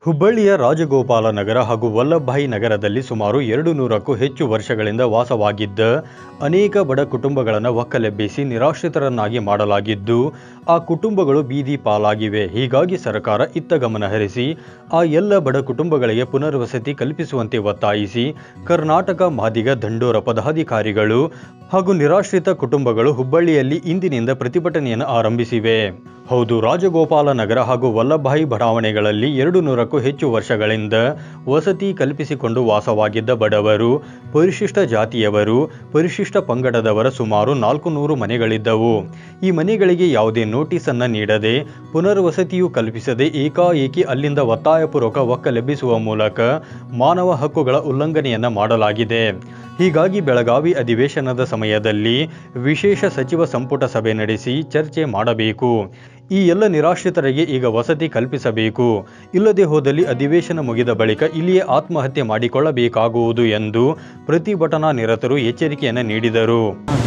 ಹುಬ್ಬಳ್ಳಿಯ ರಾಜಗೋಪಾಲ ನಗರ ಹಾಗೂ ವಲ್ಲಭಾಯಿ ನಗರದಲ್ಲಿ ಸುಮಾರು ಎರಡು ನೂರಕ್ಕೂ ಹೆಚ್ಚು ವರ್ಷಗಳಿಂದ ವಾಸವಾಗಿದ್ದ ಅನೇಕ ಬಡ ಕುಟುಂಬಗಳನ್ನು ಒಕ್ಕಲೆಬ್ಬಿಸಿ ನಿರಾಶ್ರಿತರನ್ನಾಗಿ ಮಾಡಲಾಗಿದ್ದು ಆ ಕುಟುಂಬಗಳು ಬೀದಿ ಪಾಲಾಗಿವೆ ಹೀಗಾಗಿ ಸರ್ಕಾರ ಇತ್ತ ಗಮನ ಹರಿಸಿ ಆ ಎಲ್ಲ ಬಡ ಕುಟುಂಬಗಳಿಗೆ ಪುನರ್ವಸತಿ ಕಲ್ಪಿಸುವಂತೆ ಒತ್ತಾಯಿಸಿ ಕರ್ನಾಟಕ ಮಾದಿಗ ದಂಡೋರ ಪದಾಧಿಕಾರಿಗಳು ಹಾಗೂ ನಿರಾಶ್ರಿತ ಕುಟುಂಬಗಳು ಹುಬ್ಬಳ್ಳಿಯಲ್ಲಿ ಇಂದಿನಿಂದ ಪ್ರತಿಭಟನೆಯನ್ನು ಆರಂಭಿಸಿವೆ ಹೌದು ರಾಜಗೋಪಾಲ ನಗರ ಹಾಗೂ ವಲ್ಲಭಾಯಿ ಬಡಾವಣೆಗಳಲ್ಲಿ ಎರಡು ನೂರಕ್ಕೂ ಹೆಚ್ಚು ವರ್ಷಗಳಿಂದ ವಸತಿ ಕಲ್ಪಿಸಿಕೊಂಡು ವಾಸವಾಗಿದ್ದ ಬಡವರು ಪರಿಶಿಷ್ಟ ಜಾತಿಯವರು ಪರಿಶಿಷ್ಟ ಪಂಗಡದವರ ಸುಮಾರು ನಾಲ್ಕು ನೂರು ಮನೆಗಳಿದ್ದವು ಈ ಮನೆಗಳಿಗೆ ಯಾವುದೇ ನೋಟಿಸ್ ಅನ್ನ ನೀಡದೆ ಪುನರ್ವಸತಿಯು ಕಲ್ಪಿಸದೆ ಏಕಾಏಕಿ ಅಲ್ಲಿಂದ ಒತ್ತಾಯಪೂರ್ವಕ ಒಕ್ಕಲೆಬ್ಬಿಸುವ ಮೂಲಕ ಮಾನವ ಹಕ್ಕುಗಳ ಉಲ್ಲಂಘನೆಯನ್ನ ಮಾಡಲಾಗಿದೆ ಹೀಗಾಗಿ ಬೆಳಗಾವಿ ಅಧಿವೇಶನದ ಸಮಯದಲ್ಲಿ ವಿಶೇಷ ಸಚಿವ ಸಂಪುಟ ಸಭೆ ನಡೆಸಿ ಚರ್ಚೆ ಮಾಡಬೇಕು ಈ ಎಲ್ಲ ನಿರಾಶ್ರಿತರಿಗೆ ಈಗ ವಸತಿ ಕಲ್ಪಿಸಬೇಕು ಇಲ್ಲದೆ ಹೋದಲ್ಲಿ ಅಧಿವೇಶನ ಮುಗಿದ ಬಳಿಕ ಇಲ್ಲಿಯೇ ಆತ್ಮಹತ್ಯೆ ಮಾಡಿಕೊಳ್ಳಬೇಕಾಗುವುದು ಎಂದು ಪ್ರತಿಭಟನಾ ನಿರತರು ಎಚ್ಚರಿಕೆಯನ್ನು ನೀಡಿದರು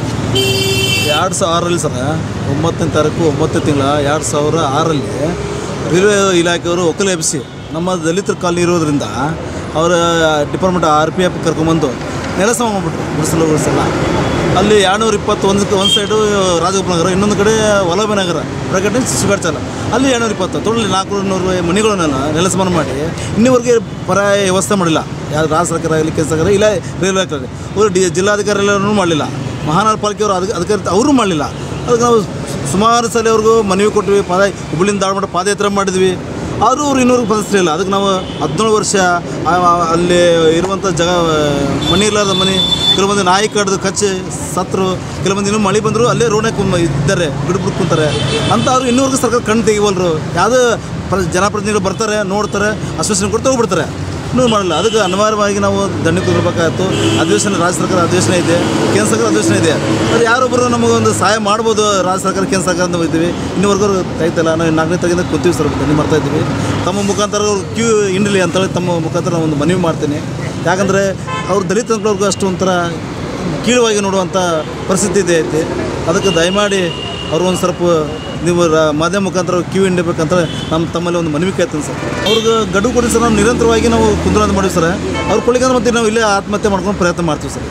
ಎರಡು ಸಾವಿರ ಆರಲ್ಲಿ ಸರ್ ಒಂಬತ್ತನೇ ತಾರೀಕು ಒಂಬತ್ತು ತಿಂಗಳ ಎರಡು ಸಾವಿರ ಆರಲ್ಲಿ ರೈಲ್ವೆ ಇಲಾಖೆಯವರು ಒಕ್ಕಲು ಎಬ್ಬಿಸಿ ನಮ್ಮ ದಲಿತರ ಕಾಲನಿ ಇರೋದ್ರಿಂದ ಅವರ ಡಿಪಾರ್ಟ್ಮೆಂಟ್ ಆರ್ ಪಿ ಎಫ್ ಕರ್ಕೊಂಬಂದು ನೆಲಸ ಮಾಡ್ಬಿಟ್ರು ಗುಡಿಸಲು ಗುಡಿಸಲ್ಲ ಅಲ್ಲಿ ಎರಡುನೂರ ಇಪ್ಪತ್ತೊಂದು ಒಂದು ಸೈಡು ರಾಜಗೋಪಾಲ ನಗರ ಇನ್ನೊಂದು ಕಡೆ ವಲ್ಲಭ ನಗರ ಪ್ರಕಟಣೆ ಶಿವಚಾಲ ಅಲ್ಲಿ ಎರಡುನೂರ ಇಪ್ಪತ್ತು ತೊಡಲಿ ನಾಲ್ಕು ನೂರು ಮನೆಗಳನ್ನೆಲ್ಲ ನೆಲಸಮನ ಮಾಡಿ ಇನ್ನೂವರೆಗೆ ಪರ್ಯಾಯ ವ್ಯವಸ್ಥೆ ಮಾಡಿಲ್ಲ ಯಾರು ರಾಜ್ಯ ಸರ್ಕಾರ ಆಗಲಿ ಕೇಂದ್ರ ಸರ್ಕಾರ ಇಲ್ಲ ರೈಲ್ವೆ ಆಗಲಿ ಅವರು ಡಿ ಜಿಲ್ಲಾಧಿಕಾರಿ ಎಲ್ಲರೂ ಮಾಡಲಿಲ್ಲ ಮಹಾನಗರ ಪಾಲಿಕೆಯವರು ಅದಕ್ಕೆ ಅದಕ್ಕೆ ಅವರು ಮಾಡಲಿಲ್ಲ ಅದಕ್ಕೆ ನಾವು ಸುಮಾರು ಸಲ ಅವ್ರಿಗೂ ಮನವಿ ಕೊಟ್ವಿ ಪಾದ ಹುಬ್ಬಳ್ಳಿಯಿಂದ ಧಾರವಾಡ ಪಾದಯಾತ್ರೆ ಮಾಡಿದ್ವಿ ಆದರೂ ಅವ್ರು ಇನ್ನೂರು ಪದಿಸ್ಲಿಲ್ಲ ಅದಕ್ಕೆ ನಾವು ಹದಿನೇಳು ವರ್ಷ ಆ- ಆ- ಅಲ್ಲಿ ಇರುವಂಥ ಜಗ ಮನೆ ಇಲ್ಲದ ಮನೆ ಕೆಲವೊಂದು ನಾಯಿ ಕಡ್ದು ಕಚ್ಚಿ ಸತ್ರು ಕೆಲವೊಂದು ಇನ್ನೂ ಮಳೆ ಬಂದರು ಅಲ್ಲೇ ರೋಣೆ ಕುಂ ಇದ್ದಾರೆ ಬಿಡ್ಬಿಟ್ಟು ಕುಂತಾರೆ ಅಂತ ಅವ್ರು ಇನ್ನೂವರೆಗೂ ಸರ್ಕಾರ ಕಣ್ಣು ತೆಗಿವಲ್ರು ಯಾವುದೋ ಪ್ರ ಜನಪ್ರತಿನಿಧಿಗಳು ಬರ್ತಾರೆ ನೋಡ್ತಾರೆ ಅಶ್ವಾಸನೆ ಕೊಡ್ತಾ ಹೋಗ್ಬಿಡ್ತಾರೆ ಇನ್ನೂ ಮಾಡಲ್ಲ ಅದಕ್ಕೆ ಅನಿವಾರ್ಯವಾಗಿ ನಾವು ದಂಡಕ್ಕೆ ಹೋಗ್ಬೇಕಾಯ್ತು ಅಧಿವೇಶನ ರಾಜ್ಯ ಸರ್ಕಾರ ಅಧಿವೇಶನ ಇದೆ ಕೇಂದ್ರ ಸರ್ಕಾರ ಅಧಿವೇಶನ ಇದೆ ಅದು ಯಾರೊಬ್ಬರು ನಮಗೊಂದು ಸಹಾಯ ಮಾಡ್ಬೋದು ರಾಜ್ಯ ಸರ್ಕಾರ ಕೇಂದ್ರ ಸರ್ಕಾರ ಅಂತ ಹೋಗ್ತೀವಿ ಇನ್ನೂವರೆಗೂ ತೆಗಿತಲ್ಲ ನಾವು ನಾಲ್ಕನೇ ತೆಗೆದ ಕೂತೀವಿ ಸರ್ ದಂಡಿ ಮಾಡ್ತಾ ಇದ್ದೀವಿ ತಮ್ಮ ಮುಖಾಂತರ ಅವ್ರು ಕ್ಯೂ ಇಂಡಲಿ ಅಂತೇಳಿ ತಮ್ಮ ಮುಖಾಂತರ ನಾನು ಒಂದು ಮನವಿ ಮಾಡ್ತೀನಿ ಯಾಕಂದರೆ ಅವ್ರು ದಲಿತ ಅಂಕವ್ರಿಗೂ ಅಷ್ಟು ಒಂಥರ ಕೀಳುವಾಗಿ ನೋಡುವಂಥ ಪರಿಸ್ಥಿತಿ ಇದೆ ಐತಿ ಅದಕ್ಕೆ ದಯಮಾಡಿ ಅವ್ರು ಒಂದು ಸ್ವಲ್ಪ ನೀವು ರ- ಮಾಧ್ಯಮ ಮುಖಾಂತರ ಕ್ಯೂ ಹಿಂಡಬೇಕಂತ ನಮ್ಮ ತಮ್ಮಲ್ಲಿ ಒಂದು ಮನವಿ ಕೇಳ್ತೀನಿ ಸರ್ ಅವ್ರಿಗೆ ಗಡುವು ಕೊಡಿ ಸರ್ ನಾವು ನಿರಂತರವಾಗಿ ನಾವು ಕುಂದ್ರಂತ ಮಾಡಿವಿ ಸರ್ ಅವ್ರು ಕೊಡ್ಲಿಕ್ಕೆ ಮತ್ತೆ ನಾವು ಇಲ್ಲೇ ಆತ್ಮಹತ್ಯೆ ಮಾಡ್ಕೊಂಡು ಪ್ರಯತ್ನ ಮಾಡ್ತೀವಿ ಸರ್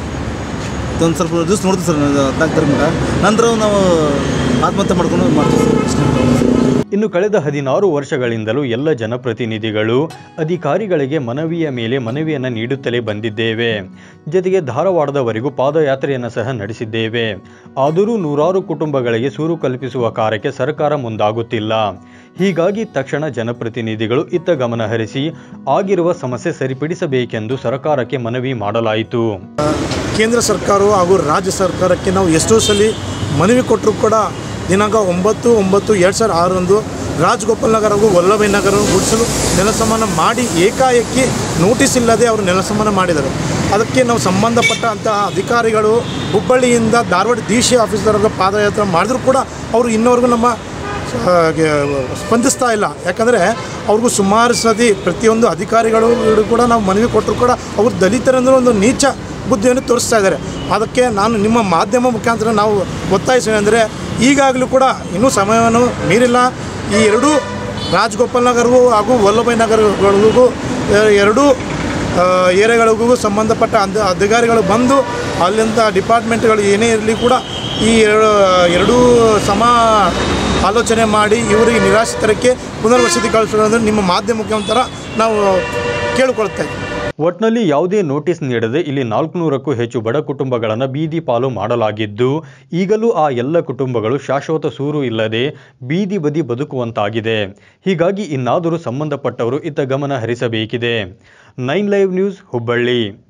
ಒಂದು ಸ್ವಲ್ಪ ದಿವಸ ನೋಡ್ತೀವಿ ಸರ್ ಹದಿನಾಲ್ಕು ತಾರೀಕು ನಂತರ ನಾವು ಆತ್ಮಹತ್ಯೆ ಮಾಡ್ಕೊಂಡು ಮಾಡ್ತೀವಿ ಸರ್ ಅಷ್ಟೇ ಇನ್ನು ಕಳೆದ ಹದಿನಾರು ವರ್ಷಗಳಿಂದಲೂ ಎಲ್ಲ ಜನಪ್ರತಿನಿಧಿಗಳು ಅಧಿಕಾರಿಗಳಿಗೆ ಮನವಿಯ ಮೇಲೆ ಮನವಿಯನ್ನು ನೀಡುತ್ತಲೇ ಬಂದಿದ್ದೇವೆ ಜೊತೆಗೆ ಧಾರವಾಡದವರೆಗೂ ಪಾದಯಾತ್ರೆಯನ್ನು ಸಹ ನಡೆಸಿದ್ದೇವೆ ಆದರೂ ನೂರಾರು ಕುಟುಂಬಗಳಿಗೆ ಸೂರು ಕಲ್ಪಿಸುವ ಕಾರ್ಯಕ್ಕೆ ಸರ್ಕಾರ ಮುಂದಾಗುತ್ತಿಲ್ಲ ಹೀಗಾಗಿ ತಕ್ಷಣ ಜನಪ್ರತಿನಿಧಿಗಳು ಇತ್ತ ಗಮನ ಹರಿಸಿ ಆಗಿರುವ ಸಮಸ್ಯೆ ಸರಿಪಡಿಸಬೇಕೆಂದು ಸರ್ಕಾರಕ್ಕೆ ಮನವಿ ಮಾಡಲಾಯಿತು ಕೇಂದ್ರ ಸರ್ಕಾರ ಹಾಗೂ ರಾಜ್ಯ ಸರ್ಕಾರಕ್ಕೆ ನಾವು ಎಷ್ಟೋ ಸಲ ಮನವಿ ಕೊಟ್ಟರು ಕೂಡ ದಿನಾಂಕ ಒಂಬತ್ತು ಒಂಬತ್ತು ಎರಡು ಸಾವಿರದ ಆರರಂದು ರಾಜಗೋಪಾಲ್ ನಗರ ಹಾಗೂ ವಲ್ಲಭೈ ನಗರ ಗುಡಿಸಲು ನೆಲಸಮನ ಮಾಡಿ ಏಕಾಏಕಿ ನೋಟಿಸ್ ಇಲ್ಲದೆ ಅವರು ನೆಲಸಮನ ಮಾಡಿದ್ದಾರೆ ಅದಕ್ಕೆ ನಾವು ಸಂಬಂಧಪಟ್ಟಂತಹ ಅಧಿಕಾರಿಗಳು ಹುಬ್ಬಳ್ಳಿಯಿಂದ ಧಾರವಾಡ ಡಿ ಸಿ ಆಫೀಸರ್ಗೆ ಪಾದಯಾತ್ರೆ ಮಾಡಿದ್ರು ಕೂಡ ಅವರು ಇನ್ನವರೆಗೂ ನಮ್ಮ ಹಾಗೆ ಸ್ಪಂದಿಸ್ತಾ ಇಲ್ಲ ಯಾಕಂದರೆ ಅವ್ರಿಗೂ ಸುಮಾರು ಸತಿ ಪ್ರತಿಯೊಂದು ಅಧಿಕಾರಿಗಳು ಇವ್ರು ಕೂಡ ನಾವು ಮನವಿ ಕೊಟ್ಟರು ಕೂಡ ಅವರು ದಲಿತರಂದ್ರೆ ಒಂದು ನೀಚ ಬುದ್ಧಿಯನ್ನು ತೋರಿಸ್ತಾ ಇದ್ದಾರೆ ಅದಕ್ಕೆ ನಾನು ನಿಮ್ಮ ಮಾಧ್ಯಮ ಮುಖಾಂತರ ನಾವು ಒತ್ತಾಯಿಸೋಣ ಅಂದರೆ ಈಗಾಗಲೂ ಕೂಡ ಇನ್ನೂ ಸಮಯವನ್ನು ಮೀರಿಲ್ಲ ಈ ಎರಡೂ ರಾಜಗೋಪಾಲ್ ನಗರಗೂ ಹಾಗೂ ವಲ್ಲಭಾಯ್ ನಗರಗಳಿಗೂ ಎರಡೂ ಆ, ಏರಿಯಾಗಳಿಗೂ ಸಂಬಂಧಪಟ್ಟ ಅಧ ಅಧಿಕಾರಿಗಳು ಬಂದು ಅಲ್ಲಿಂದ ಡಿಪಾರ್ಟ್ಮೆಂಟ್ಗಳು ಏನೇ ಇರಲಿ ಕೂಡ ಈ ಎರಡು ಎರಡೂ ಸಮ ಆಲೋಚನೆ ಮಾಡಿ ಇವರಿಗೆ ನಿರಾಶ್ರಿತರಕ್ಕೆ ಪುನರ್ವಸತಿ ಕಳಿಸೋದ್ರೆ ನಿಮ್ಮ ಮಾಧ್ಯಮ ಮುಖಾಂತರ ನಾವು ಕೇಳಿಕೊಳ್ತಾ ಇದ್ದೀವಿ ಒಟ್ನಲ್ಲಿ ಯಾವುದೇ ನೋಟಿಸ್ ನೀಡದೆ ಇಲ್ಲಿ ನಾಲ್ಕುನೂರಕ್ಕೂ ಹೆಚ್ಚು ಬಡ ಕುಟುಂಬಗಳನ್ನು ಬೀದಿ ಪಾಲು ಮಾಡಲಾಗಿದ್ದು ಈಗಲೂ ಆ ಎಲ್ಲ ಕುಟುಂಬಗಳು ಶಾಶ್ವತ ಸೂರು ಇಲ್ಲದೆ ಬೀದಿ ಬದಿ ಬದುಕುವಂತಾಗಿದೆ ಹೀಗಾಗಿ ಇನ್ನಾದರೂ ಸಂಬಂಧಪಟ್ಟವರು ಇತ್ತ ಗಮನ ಹರಿಸಬೇಕಿದೆ ನೈನ್ ಲೈವ್ ನ್ಯೂಸ್ ಹುಬ್ಬಳ್ಳಿ